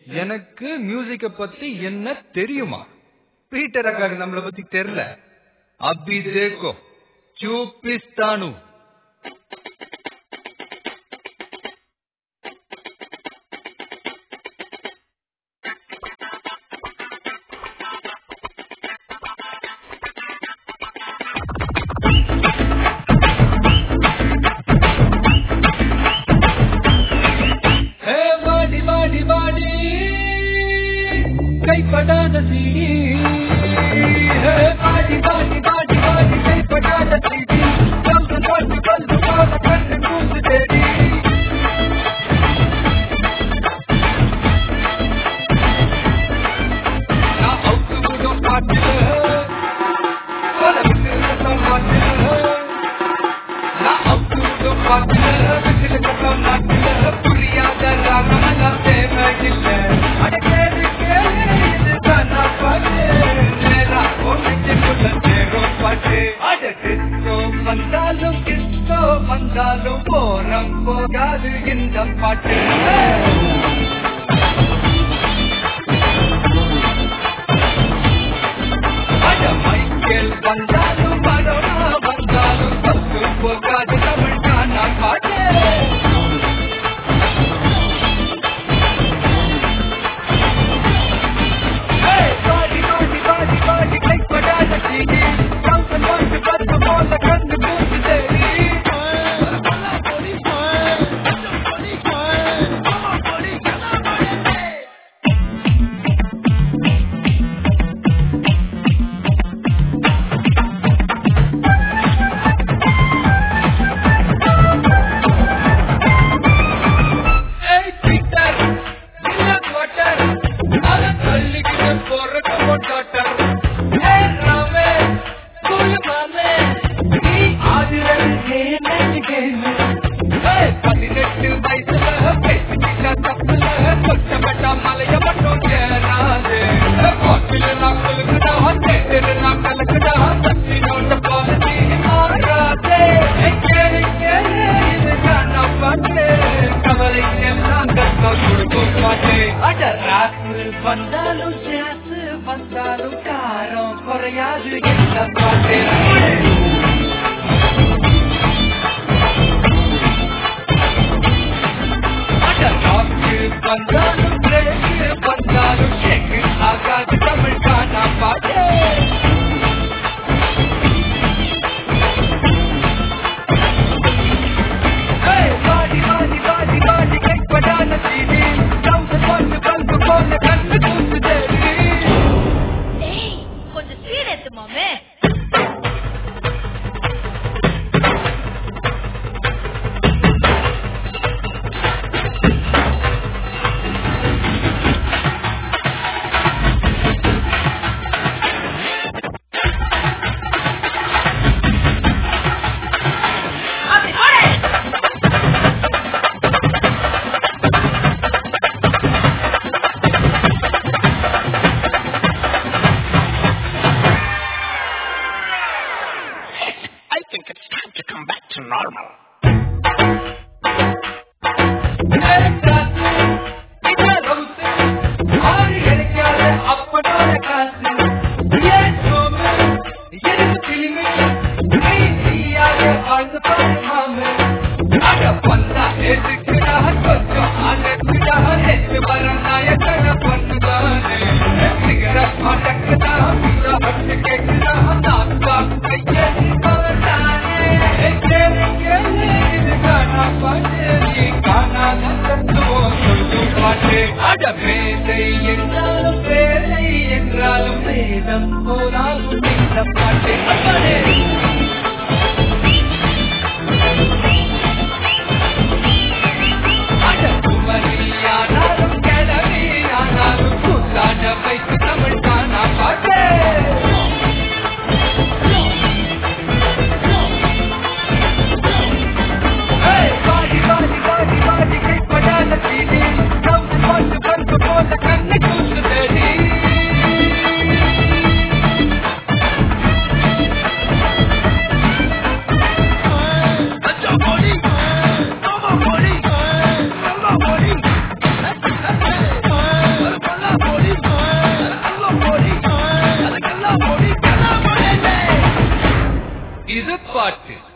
எனக்கு மியூசிக்க பத்தி என்ன தெரியுமா பீட்டர் அக்காக்கு நம்மள பத்தி தெரியல அபி தேக்கோ చూపిస్తాను ஹே வாடி வாடி வாடி கைப்படாத சீடி ஹே வாடி வாடி வாடி வாடி கைப்படாத சீடி கம்பு பாட்டு பல்பு போல கண்ணு கூசு தேடி நான் அவுத்து விடும் பாட்டுல பல விட்டு சத்தம் மாட்டுல நான் அவுத்து விடும் பாட்டுல விட்டு சத்தம் மாட்டுல புரியாத ராகமெல்லாம் தேவையில்லை அட கேளு கேளு இதுதான் நான் பாட்டு நேரா ஒன்றுக்குள்ள சேரும் பாட்டு அட டிஸ்கோ வந்தாலும் கிஸ்கோ வந்தாலும் போரம் போகாது இந்த பாட்டு அட மைக்கேல் வந்தாலும் மடோனா வந்தாலும் பத்து போகாது தமிழ் கானா பாட்டு Hey, பாடி பாடி பாடி பாடி கைப்படாத சீடி கவுசன் பாட்டு பத்து போல கண்ணு பூத்து தேடி ஏய் பீட்டர் இல்ல குவார்ட்டர் அத தள்ளிக்கிட்டு போறது கொண்டாட்டர் ஏய் ராமே குலுமானே நீ ஆதிரன் கேமே கேமே ஏய் பதினெட்டு வயசுல பேசிக்கிட்ட தப்புல கொச்சப்பட்ட மலைய மட்டும் சேராது கோட்டில நான் கொலுக்குடா தேட்டரு நான் கலக்குடா சத்தினோட பாலதி மாறாதே ஏய் கேளு கேளு இது நான் பாட்டு கவலை எல்லாம் கஷ்டம் கொடுக்கும் பாட்டு அட ராத்து வந்தாலும் ஜாத்து வந்தாலும் காரம் குறையாது இந்த பாட்டு அட ராத்து வந்தாலும் பிரேக்கு வந்தாலும் ஷேக்கு ஆகாது தமிழ் காணா பாட்டு Hey, வாடி வாடி வாடி வாடி கைப்படாத சீடி கவுசன் பாட்டு பல்பு போல கண்ணு கூத்து தேடி ஏய் கொஞ்சம் ஸ்பீட் ஏத்து மாமே அப்படி போடு I think it's time to come back to normal. அடமேதை என்றாலும் வேலை என்றாலும் வேதம் போனாலும் இந்த பாட்டு அப்பனே அடக்குமரியானாலும் கிழவியானாலும் புத்தாண்ட வைத்து தமிழ் காணா பாட்டு Hey, வாடி வாடி வாடி வாடி கைப்படாத சீடி கவுசு பாட்டு பல்பு போல கண்ணு கூசு தேடி இது பாட்டு